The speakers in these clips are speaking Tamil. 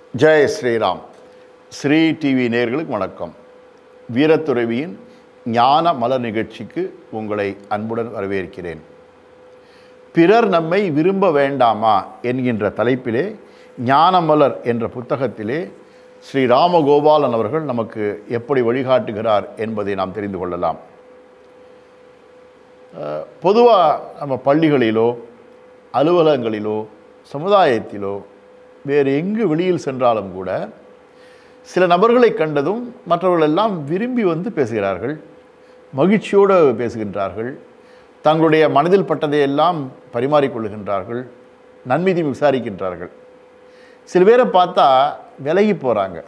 ஜெய் ஸ்ரீராம் ஸ்ரீ டிவி நேயர்களுக்கு வணக்கம் வீரத்துறவியின் ஞான மலர் நிகழ்ச்சிக்கு உங்களை அன்புடன் வரவேற்கிறேன் பிறர் நம்மை விரும்ப வேண்டாமா என்கின்ற தலைப்பிலே ஞானமலர் என்ற புத்தகத்திலே ஸ்ரீ ராமகோபாலன் அவர்கள் நமக்கு எப்படி வழிகாட்டுகிறார் என்பதை நாம் தெரிந்து கொள்ளலாம் பொதுவாக நம்ம பள்ளிகளிலோ அலுவலகங்களிலோ சமுதாயத்திலோ வேறு எங்கு வெளியில் சென்றாலும் கூட சில நபர்களை கண்டதும் மற்றவர்கள் எல்லாம் விரும்பி வந்து பேசுகிறார்கள் மகிழ்ச்சியோடு பேசுகின்றார்கள் தங்களுடைய மனதில் பட்டதையெல்லாம் பரிமாறிக்கொள்கின்றார்கள் நன்மீதி விசாரிக்கின்றார்கள் சில பேரை பார்த்தா விலகி போகிறாங்க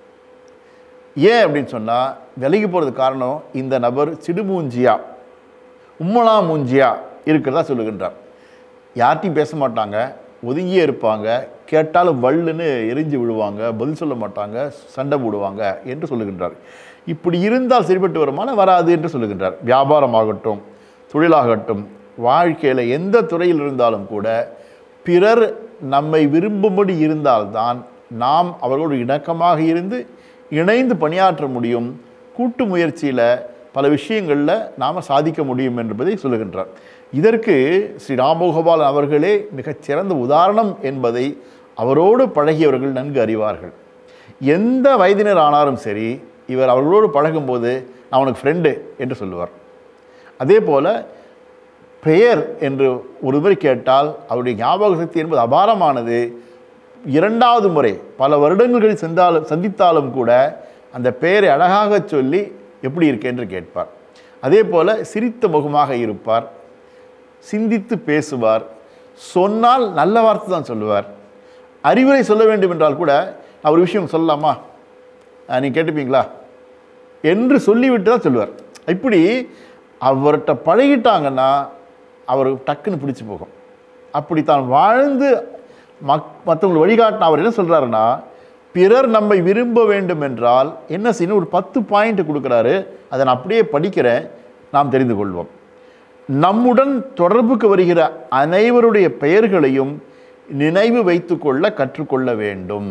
ஏன் அப்படின்னு சொன்னால் விலகி போகிறதுக்கு காரணம் இந்த நபர் சிடுமூஞ்சியா உம்மலா மூஞ்சியா இருக்கிறதா சொல்லுகின்றார் யார்ட்டையும் பேச மாட்டாங்க ஒதுங்கியே இருப்பாங்க கேட்டாலும் வள்ளுன்னு எரிஞ்சு விழுவாங்க பதில் சொல்ல மாட்டாங்க சண்டை போடுவாங்க என்று சொல்லுகின்றார் இப்படி இருந்தால் சரிப்பட்டு வருமான வராது என்று சொல்லுகின்றார் வியாபாரமாகட்டும் தொழிலாகட்டும் வாழ்க்கையில் எந்த துறையில் இருந்தாலும் கூட பிறர் நம்மை விரும்பும்படி இருந்தால்தான் நாம் அவர்களோடு இணக்கமாக இருந்து இணைந்து பணியாற்ற முடியும் கூட்டு முயற்சியில் பல விஷயங்களில் நாம் சாதிக்க முடியும் என்பதை சொல்லுகின்றார் இதற்கு ஸ்ரீ ராமகோபாலன் அவர்களே மிகச்சிறந்த உதாரணம் என்பதை அவரோடு பழகியவர்கள் நன்கு அறிவார்கள் எந்த வயதினர் ஆனாலும் சரி இவர் அவர்களோடு பழகும்போது நான் உனக்கு ஃப்ரெண்டு என்று சொல்லுவார் அதே போல் பெயர் என்று ஒரு முறை கேட்டால் அவருடைய ஞாபக சக்தி என்பது அபாரமானது இரண்டாவது முறை பல வருடங்கள் சென்றாலும் சந்தித்தாலும் கூட அந்த பெயரை அழகாக சொல்லி எப்படி இருக்கு என்று கேட்பார் அதே போல் சிரித்த முகமாக இருப்பார் சிந்தித்து பேசுவார் சொன்னால் நல்ல வார்த்தை தான் சொல்லுவார் அறிவுரை சொல்ல வேண்டும் என்றால் கூட நான் ஒரு விஷயம் சொல்லலாமா நீங்கள் கேட்டுப்பீங்களா என்று சொல்லிவிட்டு தான் சொல்லுவார் இப்படி அவர்கிட்ட பழகிட்டாங்கன்னா அவர் டக்குன்னு பிடிச்சி போகும் அப்படி தான் வாழ்ந்து மக் மற்றவங்களை வழிகாட்டின அவர் என்ன சொல்கிறாருன்னா பிறர் நம்மை விரும்ப வேண்டும் என்றால் என்ன செய்யணும் ஒரு பத்து பாயிண்ட் கொடுக்குறாரு அதை நான் அப்படியே படிக்கிறேன் நாம் தெரிந்து கொள்வோம் நம்முடன் தொடர்புக்கு வருகிற அனைவருடைய பெயர்களையும் நினைவு வைத்துக்கொள்ள கற்றுக்கொள்ள வேண்டும்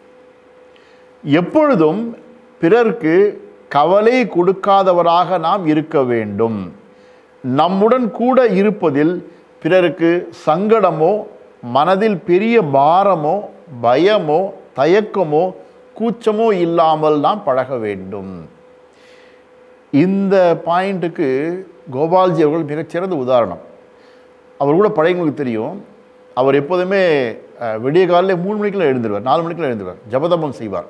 எப்பொழுதும் பிறர்க்கு கவலை கொடுக்காதவராக நாம் இருக்க வேண்டும் நம்முடன் கூட இருப்பதில் பிறருக்கு சங்கடமோ மனதில் பெரிய பாரமோ பயமோ தயக்கமோ கூச்சமோ இல்லாமல் நாம் பழக வேண்டும் இந்த பாயிண்ட்டுக்கு கோபால்ஜி அவர்கள் மிகச்சிறந்த உதாரணம் அவர் கூட பழையவங்களுக்கு தெரியும் அவர் எப்போதுமே விடிய காலையில் மூணு மணிக்கெல்லாம் எழுந்துருவார் நாலு மணிக்கெல்லாம் எழுந்துருவார் ஜபதபம் செய்வார்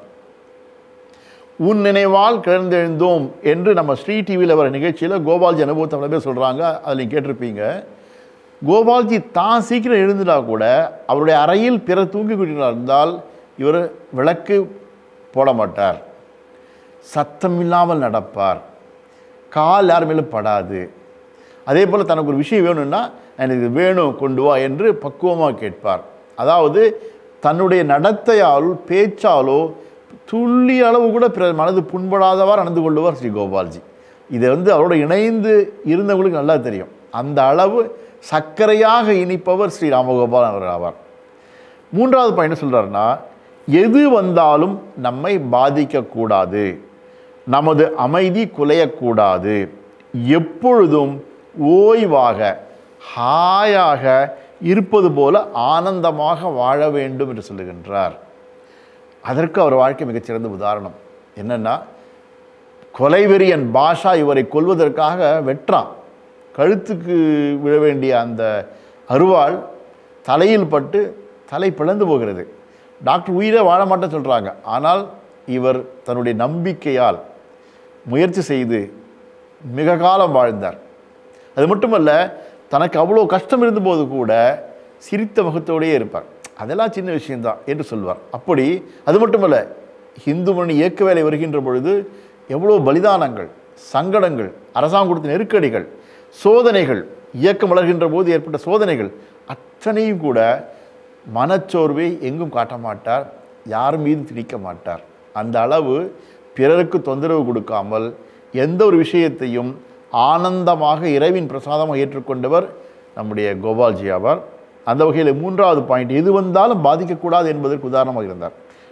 உன் நினைவால் கிளர்ந்தெழுந்தோம் என்று நம்ம ஸ்ரீ டிவியில் வர நிகழ்ச்சியில் கோபால்ஜி அனுபவத்தை அவ்வளோ பேர் சொல்கிறாங்க அதில் நீங்கள் கேட்டிருப்பீங்க கோபால்ஜி தான் சீக்கிரம் எழுந்துட்டா கூட அவருடைய அறையில் பிற தூங்கி இருந்தால் இவர் விளக்கு போட மாட்டார் சத்தம் இல்லாமல் நடப்பார் கால் யார் மேலும் படாது அதே போல் தனக்கு ஒரு விஷயம் வேணும்னா எனக்கு வேணும் கொண்டு வா என்று பக்குவமாக கேட்பார் அதாவது தன்னுடைய நடத்தையால் பேச்சாலோ துள்ளி அளவு கூட பிறர் மனது புண்படாதவாறு நடந்து கொள்ளுவார் ஸ்ரீ கோபால்ஜி இதை வந்து அவரோட இணைந்து இருந்தவங்களுக்கு நல்லா தெரியும் அந்த அளவு சர்க்கரையாக இனிப்பவர் ஸ்ரீ ராமகோபால் அவர் ஆவார் மூன்றாவது பையன் சொல்கிறாருன்னா எது வந்தாலும் நம்மை பாதிக்கக்கூடாது நமது அமைதி குலையக்கூடாது எப்பொழுதும் ஓய்வாக ஹாயாக இருப்பது போல ஆனந்தமாக வாழ வேண்டும் என்று சொல்லுகின்றார் அதற்கு அவர் வாழ்க்கை மிகச்சிறந்த உதாரணம் என்னென்னா கொலைவெறியன் பாஷா இவரை கொல்வதற்காக வெற்றான் கழுத்துக்கு விழ வேண்டிய அந்த அருவாள் தலையில் பட்டு தலை பிளந்து போகிறது டாக்டர் உயிரை வாழ மாட்டேன் சொல்கிறாங்க ஆனால் இவர் தன்னுடைய நம்பிக்கையால் முயற்சி செய்து மிக காலம் வாழ்ந்தார் அது மட்டுமல்ல தனக்கு அவ்வளோ கஷ்டம் இருந்தபோது கூட சிரித்த முகத்தோடையே இருப்பார் அதெல்லாம் சின்ன விஷயந்தான் என்று சொல்வார் அப்படி அது மட்டுமல்ல இந்து மணி இயக்க வேலை வருகின்ற பொழுது எவ்வளோ பலிதானங்கள் சங்கடங்கள் அரசாங்கம் கொடுத்த நெருக்கடிகள் சோதனைகள் இயக்கம் வளர்கின்ற போது ஏற்பட்ட சோதனைகள் அத்தனையும் கூட மனச்சோர்வை எங்கும் காட்ட மாட்டார் யார் மீது திணிக்க மாட்டார் அந்த அளவு பிறருக்கு தொந்தரவு கொடுக்காமல் எந்த ஒரு விஷயத்தையும் ஆனந்தமாக இறைவின் பிரசாதமாக ஏற்றுக்கொண்டவர் நம்முடைய கோபால்ஜி ஆவார் அந்த வகையில் மூன்றாவது பாயிண்ட் எது வந்தாலும் பாதிக்கக்கூடாது என்பதற்கு உதாரணமாக இருந்தார்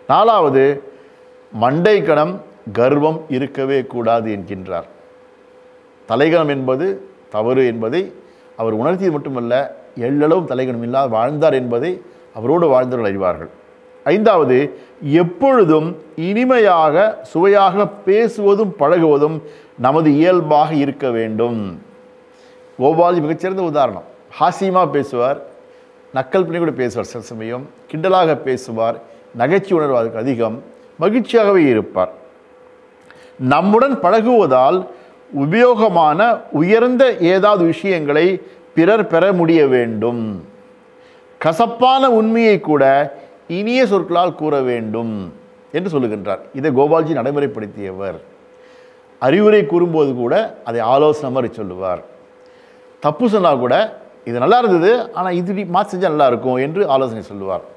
நாலாவது மண்டை கணம் கர்வம் இருக்கவே கூடாது என்கின்றார் தலைகணம் என்பது தவறு என்பதை அவர் உணர்த்தியது மட்டுமல்ல எள்ளளவும் தலைகணம் இல்லாத வாழ்ந்தார் என்பதை அவரோடு வாழ்ந்தவர்கள் அறிவார்கள் ஐந்தாவது எப்பொழுதும் இனிமையாக சுவையாக பேசுவதும் பழகுவதும் நமது இயல்பாக இருக்க வேண்டும் கோபால்ஜி மிகச்சிறந்த உதாரணம் ஹாசியமாக பேசுவார் நக்கல் பண்ணி கூட பேசுவார் சில சமயம் கிண்டலாக பேசுவார் நகைச்சுவை உணர்வு அதுக்கு அதிகம் மகிழ்ச்சியாகவே இருப்பார் நம்முடன் பழகுவதால் உபயோகமான உயர்ந்த ஏதாவது விஷயங்களை பிறர் பெற முடிய வேண்டும் கசப்பான உண்மையை கூட இனிய சொற்களால் கூற வேண்டும் என்று சொல்லுகின்றார் இதை கோபால்ஜி நடைமுறைப்படுத்தியவர் அறிவுரை கூறும்போது கூட அதை ஆலோசனை மாதிரி சொல்லுவார் தப்பு சொன்னால் கூட இது நல்லா இருந்தது ஆனால் இது இப்படி மாற்றி செஞ்சால் நல்லா இருக்கும் என்று ஆலோசனை சொல்லுவார்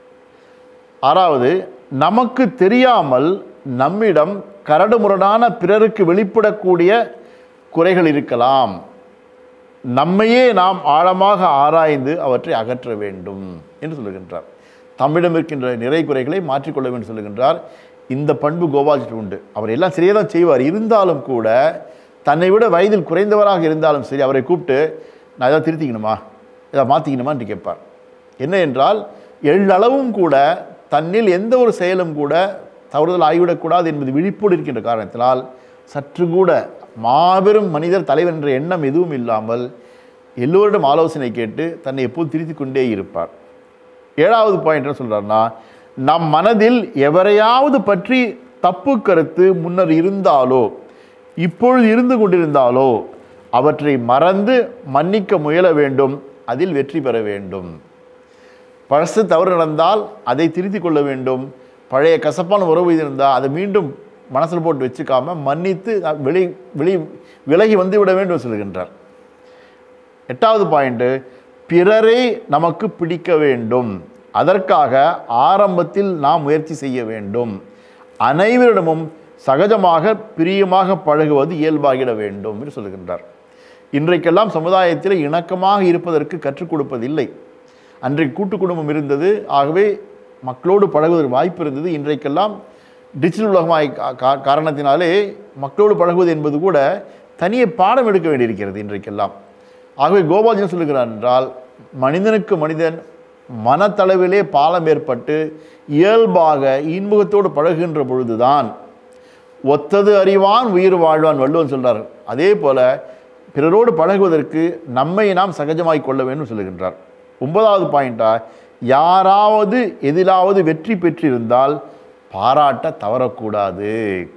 ஆறாவது நமக்கு தெரியாமல் நம்மிடம் கரடுமுரடான பிறருக்கு வெளிப்படக்கூடிய குறைகள் இருக்கலாம் நம்மையே நாம் ஆழமாக ஆராய்ந்து அவற்றை அகற்ற வேண்டும் என்று சொல்லுகின்றார் தம்மிடம் இருக்கின்ற நிறை குறைகளை மாற்றிக்கொள்ள வேண்டும் சொல்லுகின்றார் இந்த பண்பு கோபால்ஜி உண்டு அவர் எல்லாம் சரியாக தான் செய்வார் இருந்தாலும் கூட தன்னை விட வயதில் குறைந்தவராக இருந்தாலும் சரி அவரை கூப்பிட்டு நான் ஏதாவது திருத்திக்கணுமா ஏதாவது மாற்றிக்கணுமான்னு கேட்பார் என்ன என்றால் எள்ளளவும் கூட தன்னில் எந்த ஒரு செயலும் கூட தவறுதல் ஆகிவிடக்கூடாது என்பது விழிப்போடு இருக்கின்ற காரணத்தினால் சற்று கூட மாபெரும் மனிதர் தலைவர் என்ற எண்ணம் எதுவும் இல்லாமல் எல்லோரிடம் ஆலோசனை கேட்டு தன்னை எப்போதும் திருத்திக் கொண்டே இருப்பார் ஏழாவது பாயிண்ட் என்ன சொல்றாருன்னா நம் மனதில் எவரையாவது பற்றி தப்பு கருத்து முன்னர் இருந்தாலோ இப்பொழுது இருந்து கொண்டிருந்தாலோ அவற்றை மறந்து மன்னிக்க முயல வேண்டும் அதில் வெற்றி பெற வேண்டும் பழசு தவறு நடந்தால் அதை திருத்திக் கொள்ள வேண்டும் பழைய கசப்பான உறவு இருந்தால் அதை மீண்டும் மனசில் போட்டு வச்சுக்காம மன்னித்து வெளி வெளி விலகி வந்து விட வேண்டும் சொல்கின்றார் எட்டாவது பாயிண்ட்டு பிறரை நமக்கு பிடிக்க வேண்டும் அதற்காக ஆரம்பத்தில் நாம் முயற்சி செய்ய வேண்டும் அனைவரிடமும் சகஜமாக பிரியமாக பழகுவது இயல்பாகிட வேண்டும் என்று சொல்லுகின்றார் இன்றைக்கெல்லாம் சமுதாயத்தில் இணக்கமாக இருப்பதற்கு கற்றுக் கொடுப்பதில்லை அன்றைக்கு கூட்டு குடும்பம் இருந்தது ஆகவே மக்களோடு பழகுவதற்கு வாய்ப்பு இருந்தது இன்றைக்கெல்லாம் டிஜிட்டல் உலகமாய் கா- கா- காரணத்தினாலே மக்களோடு பழகுவது என்பது கூட தனியே பாடம் எடுக்க வேண்டியிருக்கிறது இன்றைக்கெல்லாம் ஆகவே கோபால்ஜி என்ன சொல்லுகிறார் என்றால் மனிதனுக்கு மனிதன் மனத்தளவிலே பாலம் ஏற்பட்டு இயல்பாக இன்முகத்தோடு பழகுகின்ற பொழுதுதான் ஒத்தது அறிவான் உயிர் வாழ்வான் வள்ளுவன் சொல்றார் அதே போல பிறரோடு பழகுவதற்கு நம்மை நாம் சகஜமாய் கொள்ள வேண்டும் சொல்லுகின்றார் ஒன்பதாவது பாயிண்டா யாராவது எதிலாவது வெற்றி பெற்றிருந்தால் பாராட்ட தவறக்கூடாது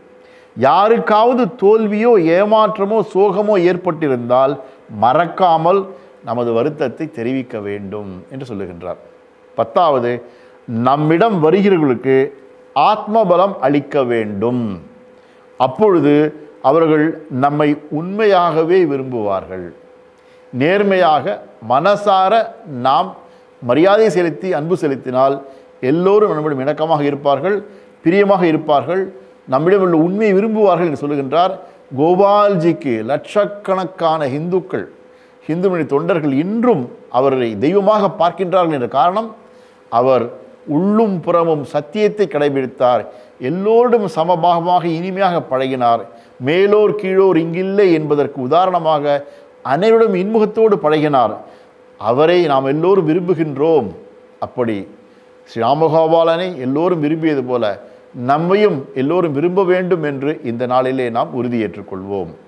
யாருக்காவது தோல்வியோ ஏமாற்றமோ சோகமோ ஏற்பட்டிருந்தால் மறக்காமல் நமது வருத்தத்தை தெரிவிக்க வேண்டும் என்று சொல்லுகின்றார் பத்தாவது நம்மிடம் வருகிறவர்களுக்கு ஆத்மபலம் அளிக்க வேண்டும் அப்பொழுது அவர்கள் நம்மை உண்மையாகவே விரும்புவார்கள் நேர்மையாக மனசார நாம் மரியாதை செலுத்தி அன்பு செலுத்தினால் எல்லோரும் நம்மிடம் இணக்கமாக இருப்பார்கள் பிரியமாக இருப்பார்கள் நம்மிடம் உள்ள உண்மையை விரும்புவார்கள் என்று சொல்லுகின்றார் கோபால்ஜிக்கு லட்சக்கணக்கான இந்துக்கள் இந்து மொழி தொண்டர்கள் இன்றும் அவரை தெய்வமாக பார்க்கின்றார்கள் என்ற காரணம் அவர் உள்ளும் புறமும் சத்தியத்தை கடைபிடித்தார் எல்லோரிடம் சமபாகமாக இனிமையாக பழகினார் மேலோர் கீழோர் இங்கில்லை என்பதற்கு உதாரணமாக அனைவரிடம் இன்முகத்தோடு பழகினார் அவரை நாம் எல்லோரும் விரும்புகின்றோம் அப்படி ஸ்ரீ ராமகோபாலனை எல்லோரும் விரும்பியது போல நம்மையும் எல்லோரும் விரும்ப வேண்டும் என்று இந்த நாளிலே நாம் உறுதியேற்றுக் கொள்வோம்